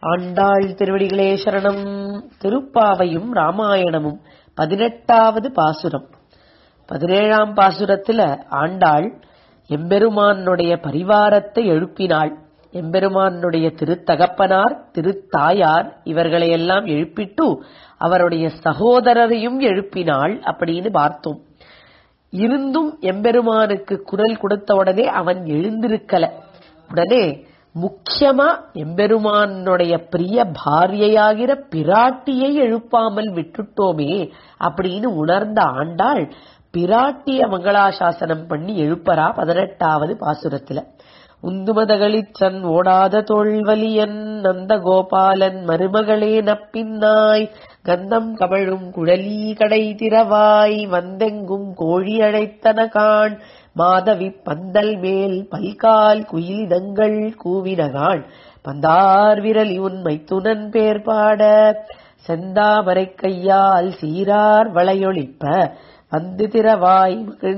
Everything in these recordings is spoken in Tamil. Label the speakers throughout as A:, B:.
A: ஆண்டாள் திருவடிகளே சரணம் திருப்பாவையும் ராமாயணமும் பதினெட்டாவது பாசுரம் பதினேழாம் பாசுரத்துல ஆண்டாள் எம்பெருமானுடைய பரிவாரத்தை எழுப்பினாள் எம்பெருமானுடைய திருத்தகப்பனார் திருத்தாயார் இவர்களையெல்லாம் எழுப்பிட்டு அவருடைய சகோதரரையும் எழுப்பினாள் அப்படின்னு பார்த்தோம் இருந்தும் எம்பெருமானுக்கு குரல் கொடுத்த உடனே அவன் எழுந்திருக்கல உடனே முக்கியமா எம்பெருமானுடைய பிரிய பாரியையாகிற பிராட்டியை எழுப்பாமல் விட்டுட்டோமே அப்படின்னு உணர்ந்த ஆண்டாள் பிராட்டிய மங்களாசாசனம் பண்ணி எழுப்பறா பதினெட்டாவது பாசுரத்துல உந்துமதகளிச்சன் ஓடாத தோல்வலியன் நந்த கோபாலன் மருமகளே நப்பின்னாய் கந்தம் கமழும் குழலி கடை திறவாய் வந்தெங்கும் கோழி அழைத்தன காண் மாதவி பந்தல் மேல் பல்கால் குயிலிதங்கள் கூவினகான் பந்தார் விரலி உண்மை துணன் பேர் பாட செந்தாமரை கையால் சீரார் வளையொழிப்ப வந்து திறவாய்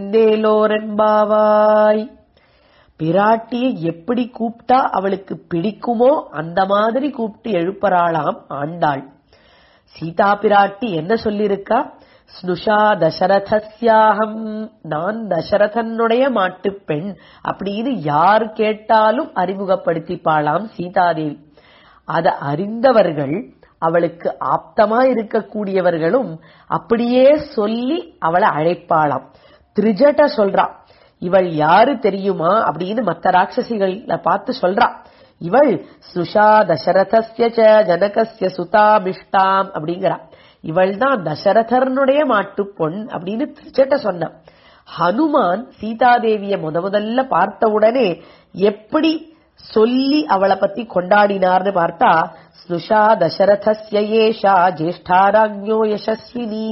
A: மகிழ்ந்தேலோரென்பாவாய் பிராட்டியை எப்படி கூப்பிட்டா அவளுக்கு பிடிக்குமோ அந்த மாதிரி கூப்பிட்டு எழுப்பறாளாம் ஆண்டாள் சீதா பிராட்டி என்ன சொல்லிருக்கா ஸ்னுஷா தசரதஸ்யாகம் நான் தசரதனுடைய மாட்டுப் பெண் அப்படின்னு யார் கேட்டாலும் அறிமுகப்படுத்திப்பாளாம் சீதாதேவி அத அறிந்தவர்கள் அவளுக்கு ஆப்தமா இருக்கக்கூடியவர்களும் அப்படியே சொல்லி அவளை அழைப்பாளாம் திரிஜட்ட சொல்றா இவள் யாரு தெரியுமா அப்படின்னு மத்த ராட்சசிகள் பார்த்து சொல்றா இவள் சுஷா தசரதஸ்ய ஜனகஸ்ய சுதாமிஷ்டாம் அப்படிங்கிறா இவள் தான் தசரதனுடைய மாட்டு பொன் அப்படின்னு திருச்சட்ட சொன்னான் ஹனுமான் சீதாதேவிய முத முதல்ல பார்த்த உடனே எப்படி சொல்லி அவளை பத்தி கொண்டாடினார்னு பார்த்தா ஸ்னுஷா தசரதஸ்ய ஏஷா ஜேஷ்டாராஜ்யோ யசஸ்வினி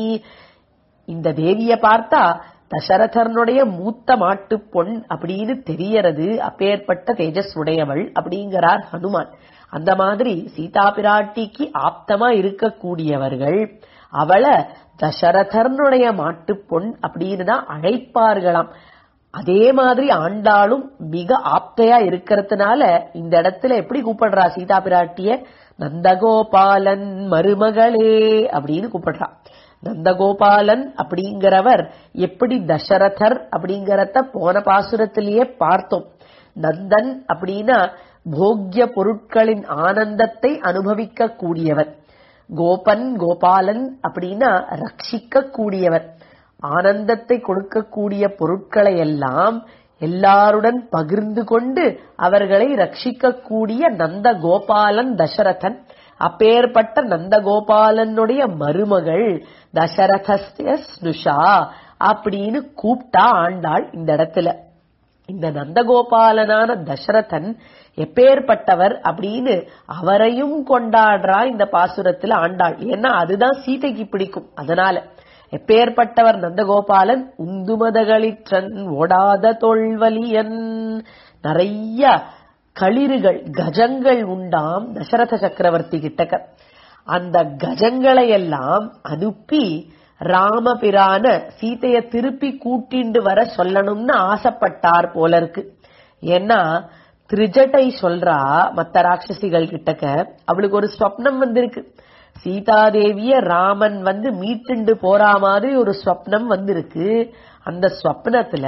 A: இந்த தேவிய பார்த்தா தசரதனுடைய மூத்த மாட்டு பொன் அப்படின்னு தெரியறது அப்பேற்பட்ட தேஜஸ் உடையவள் அப்படிங்கிறார் ஹனுமான் அந்த மாதிரி சீதா பிராட்டிக்கு ஆப்தமா இருக்கக்கூடியவர்கள் அவளை தசரதனுடைய மாட்டு பொன் அப்படின்னு தான் அழைப்பார்களாம் அதே மாதிரி ஆண்டாளும் மிக ஆப்தையா இருக்கிறதுனால இந்த இடத்துல எப்படி கூப்பிடுறா சீதா பிராட்டிய நந்தகோபாலன் மருமகளே அப்படின்னு கூப்பிடுறா நந்தகோபாலன் அப்படிங்கிறவர் எப்படி தசரதர் அப்படிங்கறத போன பாசுரத்திலேயே பார்த்தோம் நந்தன் அப்படின்னா போக்கிய பொருட்களின் ஆனந்தத்தை அனுபவிக்க கூடியவர் கோபன் கோபாலன் அப்படின்னா ரட்சிக்க கூடியவர் ஆனந்தத்தை கொடுக்கக்கூடிய பொருட்களை எல்லாம் எல்லாருடன் பகிர்ந்து கொண்டு அவர்களை ரட்சிக்கக்கூடிய நந்த கோபாலன் தசரதன் அப்பேற்பட்ட நந்தகோபாலனுடைய மருமகள் தசரதஸ்ய ஸ்னுஷா அப்படின்னு கூப்பிட்டா ஆண்டாள் இந்த இடத்துல இந்த நந்தகோபாலனான தசரதன் எப்பேற்பட்டவர் அப்படின்னு அவரையும் கொண்டாடுறா இந்த பாசுரத்துல ஆண்டாள் ஏன்னா அதுதான் சீதைக்கு பிடிக்கும் அதனால எப்பேற்பட்டவர் நந்தகோபாலன் உந்துமதகளிற்றன் ஓடாத தொல்வலியன் நிறைய களிறுகள் கஜங்கள் உண்டாம் தசரத சக்கரவர்த்தி கிட்டக்க அந்த கஜங்களை எல்லாம் அனுப்பி ராமபிரான சீதைய திருப்பி கூட்டிண்டு வர சொல்லணும்னு ஆசைப்பட்டார் போல இருக்கு ஏன்னா திரிஜட்டை சொல்றா மத்த ராட்சசிகள் கிட்டக்க அவளுக்கு ஒரு ஸ்வப்னம் வந்திருக்கு சீதாதேவிய ராமன் வந்து மீட்டுண்டு போறா மாதிரி ஒரு ஸ்வப்னம் வந்திருக்கு அந்த ஸ்வப்னத்துல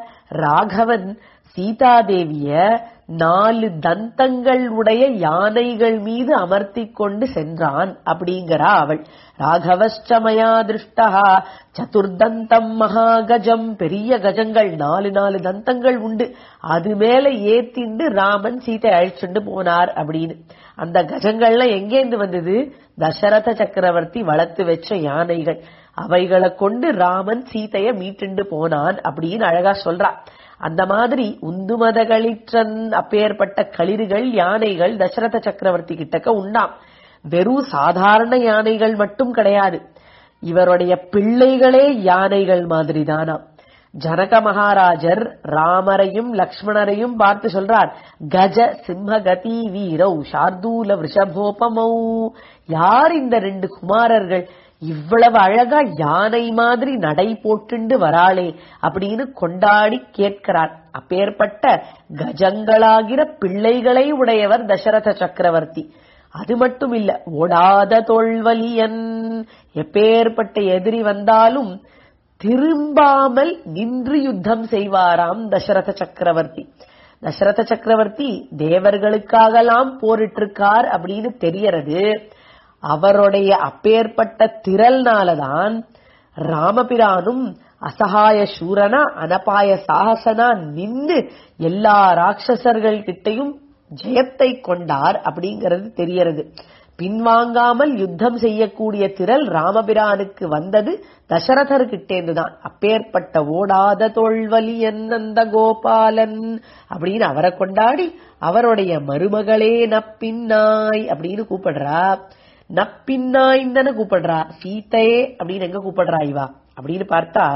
A: ராகவன் சீதாதேவிய நாலு தந்தங்கள் உடைய யானைகள் மீது அமர்த்தி கொண்டு சென்றான் அப்படிங்கிறா அவள் ராகவஷ்டமயா திருஷ்டா சதுர்தந்தம் மகாகஜம் பெரிய கஜங்கள் நாலு நாலு தந்தங்கள் உண்டு அது மேல ஏத்திண்டு ராமன் சீத்தை அழிச்சுண்டு போனார் அப்படின்னு அந்த கஜங்கள்லாம் எங்கேந்து வந்தது தசரத சக்கரவர்த்தி வளர்த்து வச்ச யானைகள் அவைகளை கொண்டு ராமன் சீதைய மீட்டுண்டு போனான் அப்படின்னு அழகா சொல்றான் அந்த மாதிரி உந்துமதகளிற்றன் அப்பேற்பட்ட களிறுகள் யானைகள் தசரத சக்கரவர்த்தி கிட்டக்க உண்டாம் வெறும் சாதாரண யானைகள் மட்டும் கிடையாது இவருடைய பிள்ளைகளே யானைகள் மாதிரி தானாம் ஜனக மகாராஜர் ராமரையும் லக்ஷ்மணரையும் பார்த்து சொல்றார் கஜ சிம்மகதி வீரௌ ஷார்தூல விஷபோபமௌ யார் இந்த ரெண்டு குமாரர்கள் இவ்வளவு அழகா யானை மாதிரி நடை போட்டுண்டு வராளே அப்படின்னு கொண்டாடி கேட்கிறார் அப்பேற்பட்ட கஜங்களாகிற பிள்ளைகளை உடையவர் தசரத சக்கரவர்த்தி அது மட்டும் இல்ல ஓடாத தோல்வலியன் எப்பேற்பட்ட எதிரி வந்தாலும் திரும்பாமல் நின்று யுத்தம் செய்வாராம் தசரத சக்கரவர்த்தி தசரத சக்கரவர்த்தி தேவர்களுக்காகலாம் போரிட்டிருக்கார் அப்படின்னு தெரியறது அவருடைய அப்பேற்பட்ட திரள்னாலதான் ராமபிரானும் அசகாய சூரனா அனபாய சாகசனா நின்று எல்லா ராட்சசர்கள் கிட்டையும் ஜெயத்தை கொண்டார் அப்படிங்கிறது தெரியறது பின்வாங்காமல் யுத்தம் செய்யக்கூடிய திரள் ராமபிரானுக்கு வந்தது தசரதர் கிட்டேந்துதான் அப்பேற்பட்ட ஓடாத தோல்வலி என்னந்த கோபாலன் அப்படின்னு அவரை கொண்டாடி அவருடைய மருமகளே நப்பின்னாய் அப்படின்னு கூப்பிடுறா நப்பின்னாய்ன்னு தானே கூப்பிடுறா சீதையே அப்படின்னு எங்க கூப்பிடுறா இவா அப்படின்னு பார்த்தா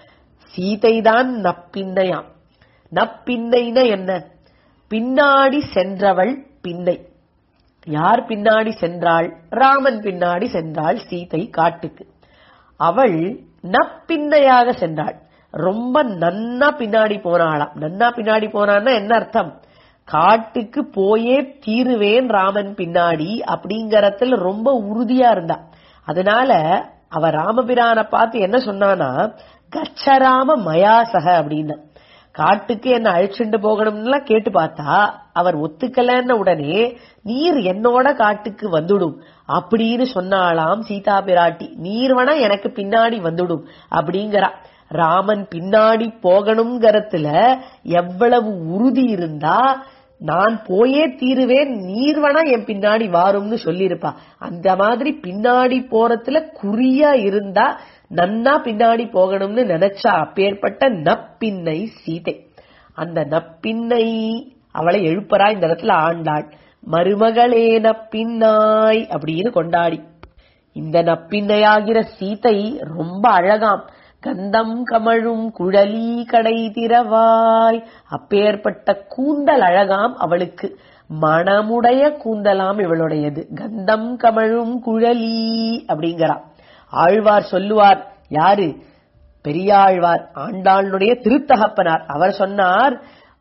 A: சீதை தான் நப்பின்னையாம் நப்பின்னைனா என்ன பின்னாடி சென்றவள் பின்னை யார் பின்னாடி சென்றாள் ராமன் பின்னாடி சென்றாள் சீதை காட்டுக்கு அவள் நப்பின்னையாக சென்றாள் ரொம்ப நன்னா பின்னாடி போனாளாம் நன்னா பின்னாடி போனான்னா என்ன அர்த்தம் காட்டுக்கு போயே தீருவேன் ராமன் பின்னாடி அப்படிங்கறதுல ரொம்ப உறுதியா இருந்தா அதனால அவ ராமபிரான பார்த்து என்ன சொன்னானா கச்சராம மயாசக அப்படின்னு காட்டுக்கு என்ன அழிச்சுண்டு போகணும்னுலாம் கேட்டு பார்த்தா அவர் ஒத்துக்கலன்ன உடனே நீர் என்னோட காட்டுக்கு வந்துடும் அப்படின்னு சொன்னாலாம் சீதா பிராட்டி நீர் வேணா எனக்கு பின்னாடி வந்துடும் அப்படிங்கிறா ராமன் பின்னாடி போகணுங்கிறதுல எவ்வளவு உறுதி இருந்தா நான் போயே தீருவேன் நீர் வேணா என் பின்னாடி வாரும்னு சொல்லியிருப்பா அந்த மாதிரி பின்னாடி போறதுல குறியா இருந்தா நன்னா பின்னாடி போகணும்னு நினைச்சா அப்பேற்பட்ட நப்பின்னை சீதை அந்த நப்பின்னை அவளை எழுப்பறா இந்த இடத்துல ஆண்டாள் மருமகளே நப்பின்னாய் அப்படின்னு கொண்டாடி இந்த நப்பின்னையாகிற சீதை ரொம்ப அழகாம் கந்தம் கமழும் குழலி கடை திறவாய் அப்பேற்பட்ட கூந்தல் அழகாம் அவளுக்கு மணமுடைய கூந்தலாம் இவளுடையது கந்தம் கமழும் குழலி அப்படிங்கிறா ஆழ்வார் சொல்லுவார் யாரு பெரியாழ்வார் ஆண்டாளுடைய திருத்தகப்பனார் அவர் சொன்னார்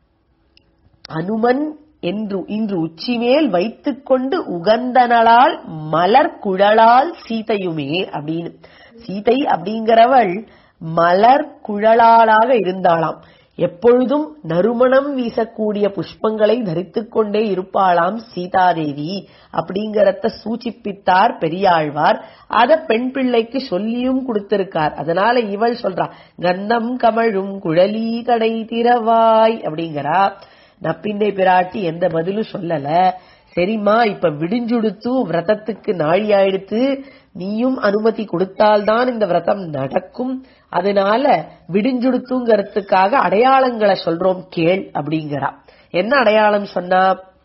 A: அனுமன் என்று இன்று உச்சிமேல் வைத்துக்கொண்டு உகந்தனளால் மலர் குழலால் சீதையுமே அப்படின்னு சீதை அப்படிங்கிறவள் மலர் குழலாளாக இருந்தாளாம் எப்பொழுதும் நறுமணம் வீசக்கூடிய புஷ்பங்களை தரித்துக் கொண்டே இருப்பாளாம் சீதாதேவி அப்படிங்கறத சூச்சிப்பித்தார் பெரியாழ்வார் அத பெண் பிள்ளைக்கு சொல்லியும் கொடுத்திருக்கார் அதனால இவள் சொல்றா கந்தம் கமழும் குழலி கடை திறவாய் அப்படிங்கிறா நப்பிண்டை பிராட்டி எந்த பதிலும் சொல்லல சரிம்மா இப்ப விடிஞ்சுடுத்து விரதத்துக்கு நாழி ஆயிடுத்து நீயும் அனுமதி கொடுத்தால்தான் இந்த விரதம் நடக்கும் அதனால விடிஞ்சுடுத்துங்கிறதுக்காக அடையாளங்களை சொல்றோம் கேள் அப்படிங்கிறா என்ன அடையாளம் சொன்னா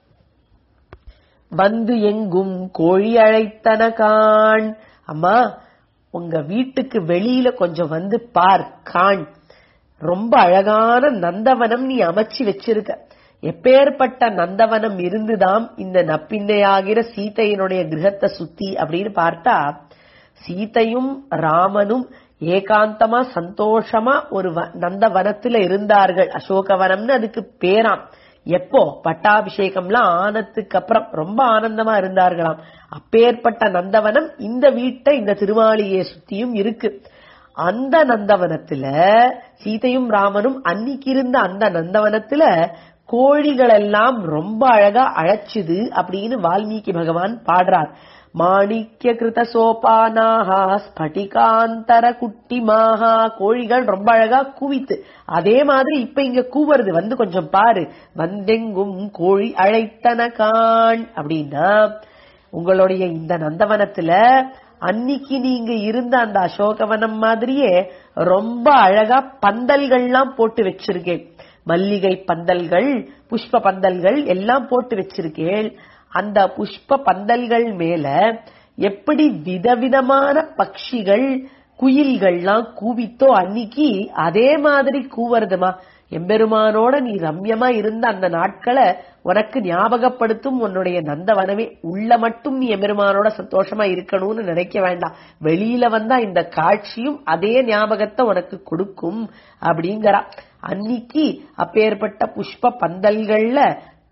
A: வந்து எங்கும் கோழி அழைத்தன காண் அம்மா உங்க வீட்டுக்கு வெளியில கொஞ்சம் வந்து பார் காண் ரொம்ப அழகான நந்தவனம் நீ அமைச்சு வச்சிருக்க எப்பேற்பட்ட நந்தவனம் இருந்துதாம் இந்த நப்பின்னையாகிற சீதையினுடைய கிரகத்தை சுத்தி அப்படின்னு பார்த்தா சீதையும் ராமனும் ஏகாந்தமா சந்தோஷமா ஒரு வ- நந்தவனத்துல இருந்தார்கள் அசோகவனம்னு அதுக்கு பேராம் எப்போ பட்டாபிஷேகம்லாம் ஆனதுக்கு அப்புறம் ரொம்ப ஆனந்தமா இருந்தார்களாம் அப்பேற்பட்ட நந்தவனம் இந்த வீட்டை இந்த திருமாளிகையை சுத்தியும் இருக்கு அந்த நந்தவனத்துல சீதையும் ராமனும் அன்னிக்கு இருந்த அந்த நந்தவனத்துல கோழிகள் எல்லாம் ரொம்ப அழகா அழைச்சுது அப்படின்னு வால்மீகி பகவான் பாடுறார் மாணிக்ய கிருத சோபானாகா ஸ்படிகாந்தர குட்டிமாகா கோழிகள் ரொம்ப அழகா கூவித்து அதே மாதிரி இப்ப இங்க கூவுறது வந்து கொஞ்சம் பாரு வந்தெங்கும் கோழி அழைத்தன காண் அப்படின்னா உங்களுடைய இந்த நந்தவனத்துல அன்னிக்கு நீங்க இருந்த அந்த அசோகவனம் மாதிரியே ரொம்ப அழகா பந்தல்கள்லாம் போட்டு வச்சிருக்கேன் மல்லிகை பந்தல்கள் புஷ்ப பந்தல்கள் எல்லாம் போட்டு வச்சிருக்கேன் அந்த புஷ்ப பந்தல்கள் மேல எப்படி விதவிதமான பட்சிகள் குயில்கள்லாம் கூவித்தோ அன்னிக்கு அதே மாதிரி கூவறதுமா எம்பெருமானோட நீ ரம்யமா இருந்த அந்த நாட்களை உனக்கு ஞாபகப்படுத்தும் உன்னுடைய நந்தவனமே உள்ள மட்டும் நீ எம்பெருமானோட சந்தோஷமா இருக்கணும்னு நினைக்க வேண்டாம் வெளியில வந்தா இந்த காட்சியும் அதே ஞாபகத்தை உனக்கு கொடுக்கும் அப்படிங்கிறா அன்னிக்கு அப்பேற்பட்ட புஷ்ப பந்தல்கள்ல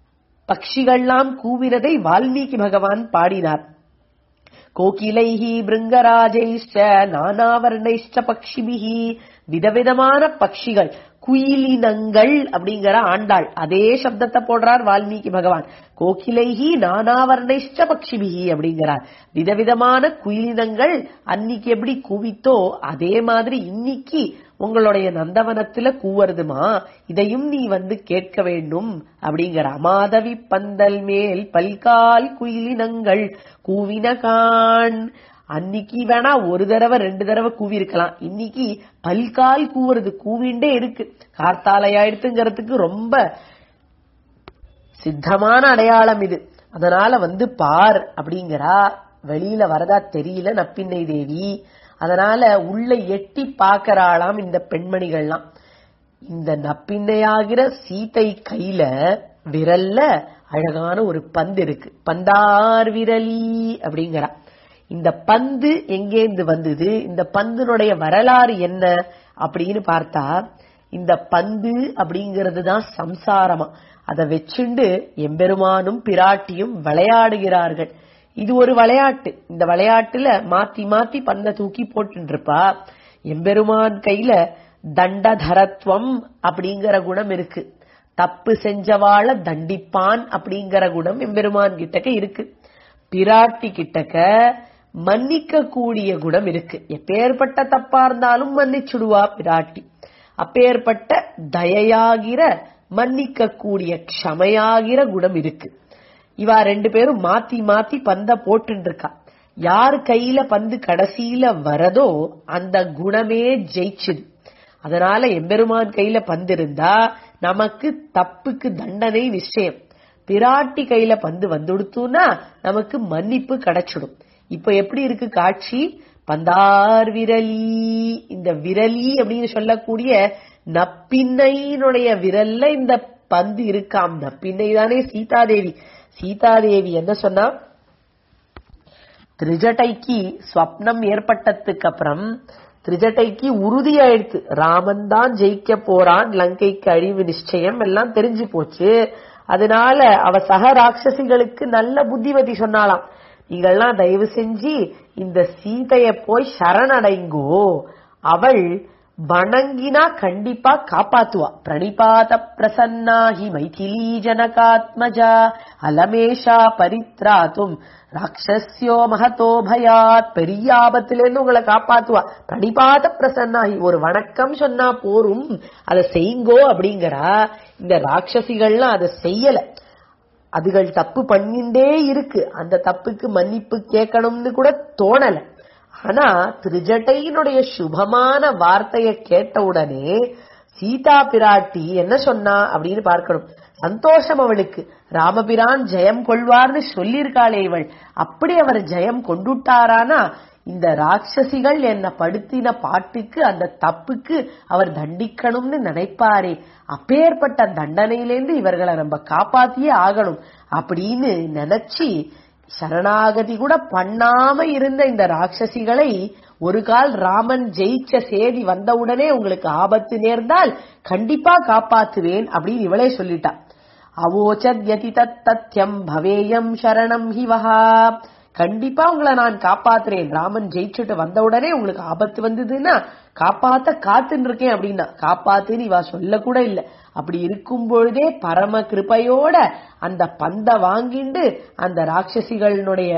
A: பக்ஷிகள்லாம் கூவினதை வால்மீகி பகவான் பாடினார் கோகிலைஹி பிருங்கராஜைஷ்ட நானாவர்ணைஷ்ட பக்ஷிபிஹி விதவிதமான பக்ஷிகள் குயிலினங்கள் அப்படிங்கிற ஆண்டாள் அதே சப்தத்தை போடுறார் வால்மீகி பகவான் கோகிலைஹி நானாவர்ணைஷ்ட பக்ஷிபிஹி அப்படிங்கிறார் விதவிதமான குயிலினங்கள் அன்னைக்கு எப்படி கூவித்தோ அதே மாதிரி இன்னைக்கு உங்களுடைய நந்தவனத்துல கூவருதுமா இதையும் நீ வந்து கேட்க வேண்டும் அப்படிங்கிற மாதவி பந்தல் மேல் பல்கால் குயிலினங்கள் கூவினகான் அன்னைக்கு வேணா ஒரு தடவை ரெண்டு தடவை கூவி இருக்கலாம் இன்னைக்கு பல்கால் கூவுறது கூவிண்டே இருக்கு கார்த்தாலையாயிடுத்துங்கிறதுக்கு ரொம்ப சித்தமான அடையாளம் இது அதனால வந்து பார் அப்படிங்கிறா வெளியில வரதா தெரியல நப்பின்னை தேவி அதனால உள்ள எட்டி பாக்கறாளாம் இந்த பெண்மணிகள்லாம் இந்த நப்பின்னையாகிற சீதை கையில விரல்ல அழகான ஒரு பந்து இருக்கு பந்தார் விரலி அப்படிங்கிறா இந்த பந்து எங்கேந்து வந்தது இந்த பந்தினுடைய வரலாறு என்ன அப்படின்னு பார்த்தா இந்த பந்து அப்படிங்கிறது தான் சம்சாரமா அதை வச்சுண்டு எம்பெருமானும் பிராட்டியும் விளையாடுகிறார்கள் இது ஒரு விளையாட்டு இந்த விளையாட்டுல மாத்தி மாத்தி பந்த தூக்கி போட்டு இருப்பா எம்பெருமான் கையில தண்டதரத்துவம் அப்படிங்கிற குணம் இருக்கு தப்பு செஞ்சவாள தண்டிப்பான் அப்படிங்கிற குணம் எம்பெருமான் கிட்டக்க இருக்கு பிராட்டி கிட்டக்க மன்னிக்க கூடிய குணம் இருக்கு எப்பேற்பட்ட தப்பா இருந்தாலும் மன்னிச்சுடுவா பிராட்டி அப்பேற்பட்ட தயையாகிற மன்னிக்க கூடிய க்ஷமையாகிற குணம் இருக்கு இவா ரெண்டு பேரும் மாத்தி மாத்தி பந்த போட்டு இருக்கா யார் கையில பந்து கடைசியில வரதோ அந்த குணமே ஜெயிச்சுது அதனால எம்பெருமான் கையில பந்து இருந்தா நமக்கு தப்புக்கு தண்டனை நிச்சயம் பிராட்டி கையில பந்து வந்துடுத்துனா நமக்கு மன்னிப்பு கிடைச்சிடும் இப்ப எப்படி இருக்கு காட்சி பந்தார் விரலி இந்த விரலி அப்படின்னு சொல்லக்கூடிய நப்பின்னையினுடைய விரல்ல இந்த பந்து இருக்காம் நப்பின்னை தானே சீதாதேவி சீதாதேவி என்ன சொன்னா திரிஜட்டைக்கு ஸ்வப்னம் ஏற்பட்டதுக்கு அப்புறம் திரிஜட்டைக்கு உறுதியாயிடுத்து ராமன் தான் ஜெயிக்க போறான் லங்கைக்கு அழிவு நிச்சயம் எல்லாம் தெரிஞ்சு போச்சு அதனால அவ சக ராட்சசிகளுக்கு நல்ல புத்திமதி சொன்னாலாம் நீங்கள்லாம் தயவு செஞ்சு இந்த சீதைய போய் சரணடைங்கோ அவள் வணங்கினா கண்டிப்பா காப்பாத்துவா பிரணிபாத பிரசன்னாஹி மைதிலி ஜனகாத்மஜா அலமேஷா பரித்ராத்தும் ராட்சஸ்யோ மகதோ பயாத் பெரிய ஆபத்திலிருந்து உங்களை காப்பாத்துவா பிரணிபாத பிரசன்னாகி ஒரு வணக்கம் சொன்னா போரும் அதை செய்ங்கோ அப்படிங்கிறா இந்த ராட்சசிகள்லாம் அதை செய்யல அதுகள் தப்பு பண்ணிண்டே இருக்கு அந்த தப்புக்கு மன்னிப்பு கேட்கணும்னு கூட தோணல ஆனா திருஜட்டையினுடைய சுபமான வார்த்தைய கேட்ட உடனே சீதா பிராட்டி என்ன சொன்னா அப்படின்னு பார்க்கணும் சந்தோஷம் அவளுக்கு ராமபிரான் ஜெயம் கொள்வார்னு சொல்லியிருக்காளே இவள் அப்படி அவர் ஜெயம் கொண்டுட்டாரானா இந்த ராட்சசிகள் என்ன படுத்தின பாட்டுக்கு அந்த தப்புக்கு அவர் தண்டிக்கணும்னு நினைப்பாரே அப்பேற்பட்ட தண்டனையிலேருந்து இவர்களை நம்ம காப்பாத்தியே ஆகணும் அப்படின்னு நினைச்சு சரணாகதி கூட பண்ணாம இருந்த இந்த ராட்சசிகளை ஒரு கால் ராமன் ஜெயிச்ச சேதி வந்தவுடனே உங்களுக்கு ஆபத்து நேர்ந்தால் கண்டிப்பா காப்பாத்துவேன் அப்படின்னு இவளே சொல்லிட்டா அவோச்சத்யதி தத்தத்யம் பவேயம் சரணம் ஹிவஹா கண்டிப்பா உங்களை நான் காப்பாத்துறேன் ராமன் ஜெயிச்சுட்டு வந்த உடனே உங்களுக்கு ஆபத்து வந்ததுன்னா காப்பாத்த காத்துன்னு இருக்கேன் அப்படின்னா காப்பாத்துன்னு இவா சொல்ல கூட இல்ல அப்படி இருக்கும் பொழுதே பரம கிருபையோட அந்த பந்த வாங்கிண்டு அந்த ராட்சசிகளினுடைய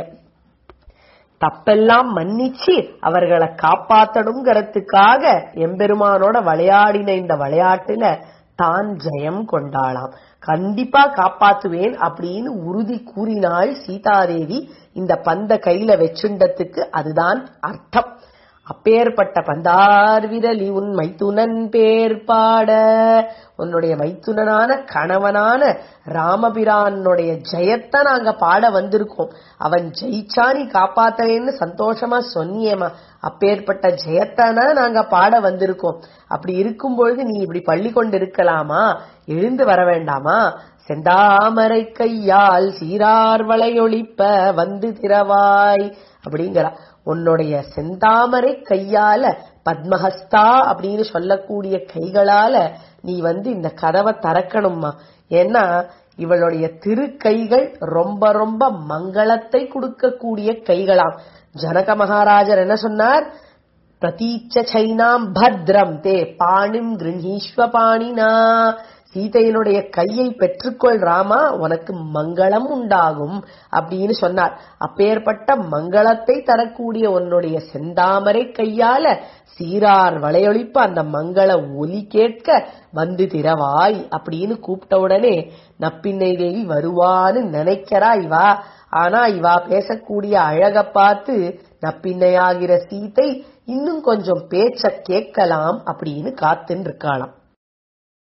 A: தப்பெல்லாம் மன்னிச்சு அவர்களை காப்பாத்தணுங்கிறதுக்காக எம்பெருமானோட விளையாடின இந்த விளையாட்டுல தான் ஜெயம் கொண்டாளாம் கண்டிப்பா காப்பாத்துவேன் அப்படின்னு உறுதி கூறினாள் சீதாதேவி இந்த பந்த கையில வச்சுண்டத்துக்கு அதுதான் அர்த்தம் அப்பேற்பட்ட பந்தார் விரலி உன் மைத்துனன் பேர் பாட உன்னுடைய மைத்துனனான கணவனான ராமபிரானுடைய ஜெயத்தை நாங்க பாட வந்திருக்கோம் அவன் ஜெயிச்சா நீ காப்பாத்தேன்னு சந்தோஷமா சொன்னியேமா அப்பேற்பட்ட ஜெயத்தானா நாங்க பாட வந்திருக்கோம் அப்படி இருக்கும் பொழுது நீ இப்படி பள்ளி கொண்டு இருக்கலாமா எழுந்து வர வேண்டாமா செந்தாமரை கையால் சீரார் வளையொழிப்ப வந்து திரவாய் அப்படிங்கிறா உன்னுடைய செந்தாமரை கையால பத்மஹஸ்தா அப்படின்னு சொல்லக்கூடிய கைகளால நீ வந்து இந்த கதவை திறக்கணும்மா ஏன்னா இவளுடைய திருக்கைகள் ரொம்ப ரொம்ப மங்களத்தை கொடுக்கக்கூடிய கைகளாம் ஜனக மகாராஜர் என்ன சொன்னார் பிரதீச்ச சைனாம் பத்ரம் தே பாணிம் கிருஹீஸ்வ பாணினா சீதையினுடைய கையை பெற்றுக்கொள் ராமா உனக்கு மங்களம் உண்டாகும் அப்படின்னு சொன்னார் அப்பேற்பட்ட மங்களத்தை தரக்கூடிய உன்னுடைய செந்தாமரை கையால சீரார் வளையொழிப்பு அந்த மங்கள ஒலி கேட்க வந்து திரவாய் அப்படின்னு கூப்பிட்ட உடனே நப்பின்னை தேவி வருவான்னு நினைக்கிறா இவா ஆனா இவா பேசக்கூடிய அழக பார்த்து நப்பின்னையாகிற சீத்தை இன்னும் கொஞ்சம் பேச்ச கேட்கலாம் அப்படின்னு காத்துன்னு இருக்காளாம்